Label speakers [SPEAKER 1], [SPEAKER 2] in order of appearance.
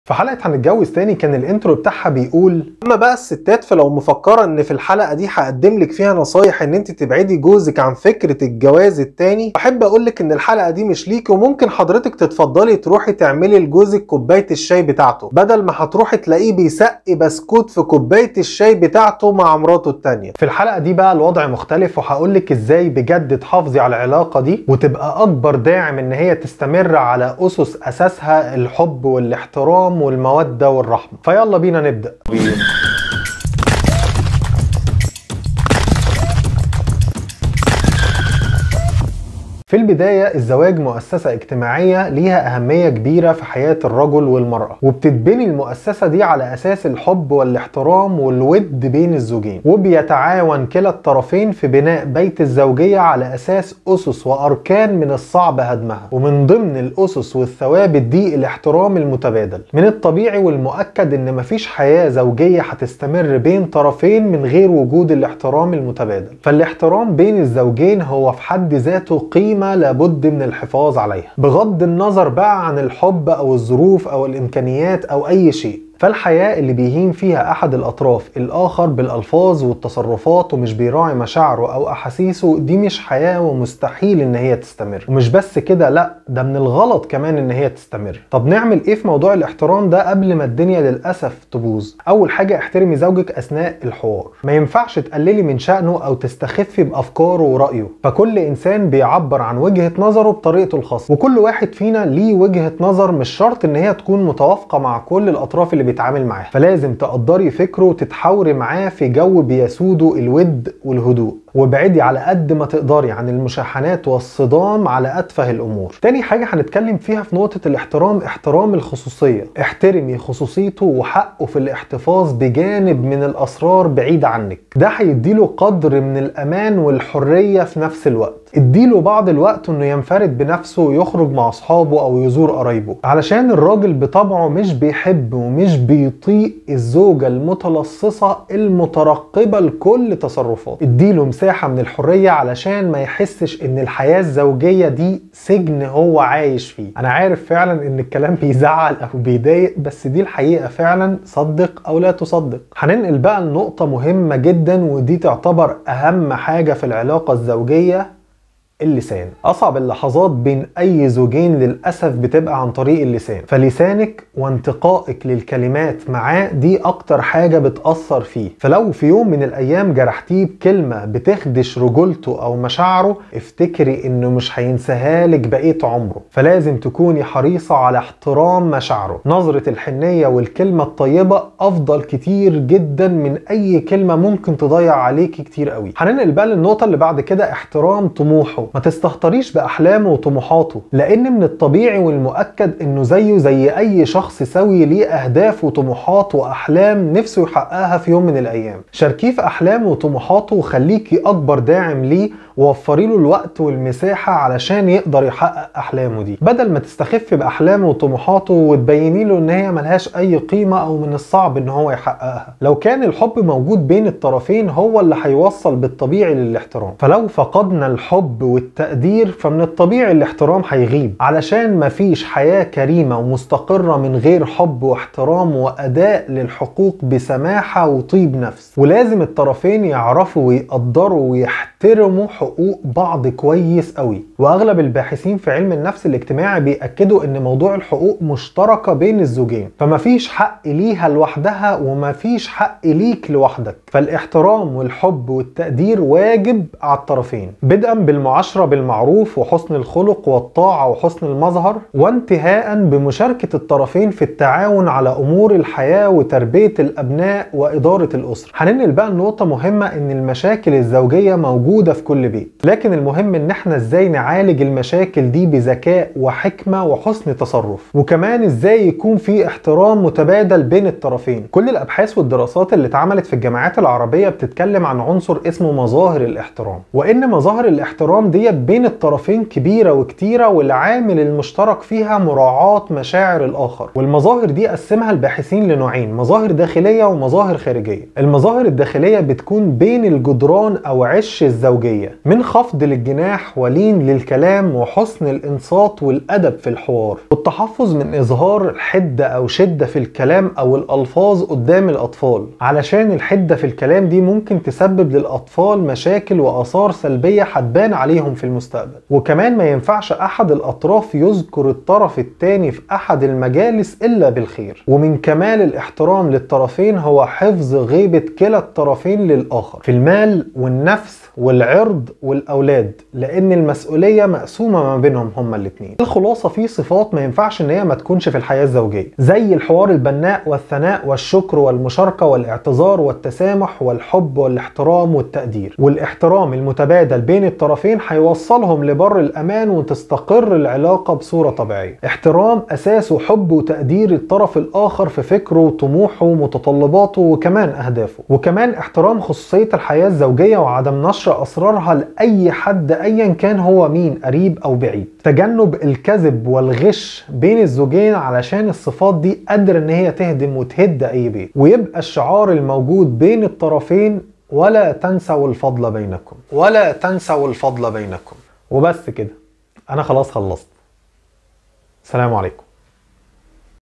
[SPEAKER 1] في حلقة هنتجوز تاني كان الانترو بتاعها بيقول اما بقى الستات فلو مفكرة ان في الحلقة دي هقدم لك فيها نصايح ان انت تبعدي جوزك عن فكرة الجواز التاني بحب اقول لك ان الحلقة دي مش ليكي وممكن حضرتك تتفضلي تروحي تعملي لجوزك كوباية الشاي بتاعته بدل ما هتروحي تلاقيه بيسقي بسكوت في كوباية الشاي بتاعته مع مراته التانية في الحلقة دي بقى الوضع مختلف وهقول لك ازاي بجد تحافظي على العلاقة دي وتبقى اكبر داعم ان هي تستمر على اسس اساسها الحب والاحترام والمودة والرحمة فيلا بينا نبدأ في البداية الزواج مؤسسة اجتماعية ليها أهمية كبيرة في حياة الرجل والمرأة وبتتبني المؤسسة دي على أساس الحب والاحترام والود بين الزوجين وبيتعاون كلا الطرفين في بناء بيت الزوجية على أساس أسس وأركان من الصعب هدمها ومن ضمن الأسس والثوابت دي الاحترام المتبادل من الطبيعي والمؤكد إن مفيش حياة زوجية هتستمر بين طرفين من غير وجود الاحترام المتبادل فالاحترام بين الزوجين هو في حد ذاته قيمة قيمة لابد من الحفاظ عليها بغض النظر بقى عن الحب أو الظروف أو الإمكانيات أو أي شيء فالحياة اللي بيهين فيها أحد الأطراف الآخر بالألفاظ والتصرفات ومش بيراعي مشاعره أو أحاسيسه دي مش حياة ومستحيل إن هي تستمر ومش بس كده لأ ده من الغلط كمان إن هي تستمر طب نعمل إيه في موضوع الاحترام ده قبل ما الدنيا للأسف تبوظ أول حاجة احترمي زوجك أثناء الحوار ما ينفعش تقللي من شأنه أو تستخفي بأفكاره ورأيه فكل إنسان بيعبر عن وجهة نظره بطريقته الخاصة وكل واحد فينا ليه وجهة نظر مش شرط إن هي تكون متوافقة مع كل الأطراف اللي بيتعامل معاه فلازم تقدري فكره وتتحاوري معاه في جو بيسوده الود والهدوء وابعدي على قد ما تقدري عن المشاحنات والصدام على اتفه الامور تاني حاجه هنتكلم فيها في نقطه الاحترام احترام الخصوصيه احترمي خصوصيته وحقه في الاحتفاظ بجانب من الاسرار بعيد عنك ده هيديله قدر من الامان والحريه في نفس الوقت اديله بعض الوقت انه ينفرد بنفسه ويخرج مع اصحابه او يزور قرايبه علشان الراجل بطبعه مش بيحب ومش بيطيق الزوجه المتلصصه المترقبه لكل تصرفاته اديله مساحه من الحريه علشان ما يحسش ان الحياه الزوجيه دي سجن هو عايش فيه انا عارف فعلا ان الكلام بيزعل او بيضايق بس دي الحقيقه فعلا صدق او لا تصدق هننقل بقى لنقطه مهمه جدا ودي تعتبر اهم حاجه في العلاقه الزوجيه اللسان اصعب اللحظات بين اي زوجين للاسف بتبقى عن طريق اللسان فلسانك وانتقائك للكلمات معاه دي اكتر حاجة بتأثر فيه فلو في يوم من الايام جرحتيه بكلمة بتخدش رجولته او مشاعره افتكري انه مش هينساها لك بقية عمره فلازم تكوني حريصة على احترام مشاعره نظرة الحنية والكلمة الطيبة افضل كتير جدا من اي كلمة ممكن تضيع عليكي كتير قوي هننقل بقى للنقطة اللي بعد كده احترام طموحه ما تستهتريش بأحلامه وطموحاته لأن من الطبيعي والمؤكد إنه زيه زي أي شخص سوي ليه أهداف وطموحات وأحلام نفسه يحققها في يوم من الأيام شاركيه في أحلامه وطموحاته وخليكي أكبر داعم ليه ووفري له الوقت والمساحة علشان يقدر يحقق أحلامه دي بدل ما تستخفي بأحلامه وطموحاته وتبيني له إن هي ملهاش أي قيمة أو من الصعب إن هو يحققها لو كان الحب موجود بين الطرفين هو اللي هيوصل بالطبيعي للاحترام فلو فقدنا الحب والتقدير فمن الطبيعي الاحترام هيغيب علشان مفيش حياة كريمة ومستقرة من غير حب واحترام وأداء للحقوق بسماحة وطيب نفس ولازم الطرفين يعرفوا ويقدروا ويحترموا حقوق بعض كويس قوي واغلب الباحثين في علم النفس الاجتماعي بيأكدوا ان موضوع الحقوق مشتركة بين الزوجين فمفيش حق ليها لوحدها ومفيش حق ليك لوحدك فالاحترام والحب والتقدير واجب على الطرفين بدءا بالمعاشرة بالمعروف وحسن الخلق والطاعة وحسن المظهر وانتهاء بمشاركة الطرفين في التعاون على امور الحياة وتربية الابناء وادارة الاسرة هننقل بقى النقطة مهمة ان المشاكل الزوجية موجودة في كل بيت لكن المهم ان احنا ازاي نعالج المشاكل دي بذكاء وحكمة وحسن تصرف وكمان ازاي يكون في احترام متبادل بين الطرفين كل الابحاث والدراسات اللي اتعملت في الجامعات العربية بتتكلم عن عنصر اسمه مظاهر الاحترام وان مظاهر الاحترام ديت بين الطرفين كبيرة وكتيرة والعامل المشترك فيها مراعاة مشاعر الآخر والمظاهر دي قسمها الباحثين لنوعين مظاهر داخلية ومظاهر خارجية المظاهر الداخلية بتكون بين الجدران أو عش الزوجية من خفض للجناح ولين للكلام وحسن الإنصات والأدب في الحوار والتحفظ من إظهار حدة أو شدة في الكلام أو الألفاظ قدام الأطفال علشان الحدة في الكلام دي ممكن تسبب للأطفال مشاكل وآثار سلبية هتبان عليهم في المستقبل وكمان ما ينفعش أحد الأطراف يذكر الطرف التاني في أحد المجالس إلا بالخير ومن كمال الاحترام للطرفين هو حفظ غيبة كلا الطرفين للآخر في المال والنفس والعرض والأولاد لأن المسؤولية مقسومة ما بينهم هما الاتنين الخلاصة في صفات ما ينفعش إن هي ما تكونش في الحياة الزوجية زي الحوار البناء والثناء والشكر والمشاركة والاعتذار والتسامح والحب والاحترام والتقدير والاحترام المتبادل بين الطرفين هيوصلهم لبر الأمان وتستقر العلاقة بصورة طبيعية احترام أساسه حب وتقدير الطرف الآخر في فكره وطموحه ومتطلباته وكمان أهدافه وكمان احترام خصوصية الحياة الزوجية وعدم نشر أسرارها لأي حد أيا كان هو مين قريب أو بعيد تجنب الكذب والغش بين الزوجين علشان الصفات دي قادرة إن هي تهدم وتهد أي بيت ويبقى الشعار الموجود بين الطرفين ولا تنسوا الفضل بينكم ولا تنسوا الفضل بينكم وبس كده أنا خلاص خلصت سلام عليكم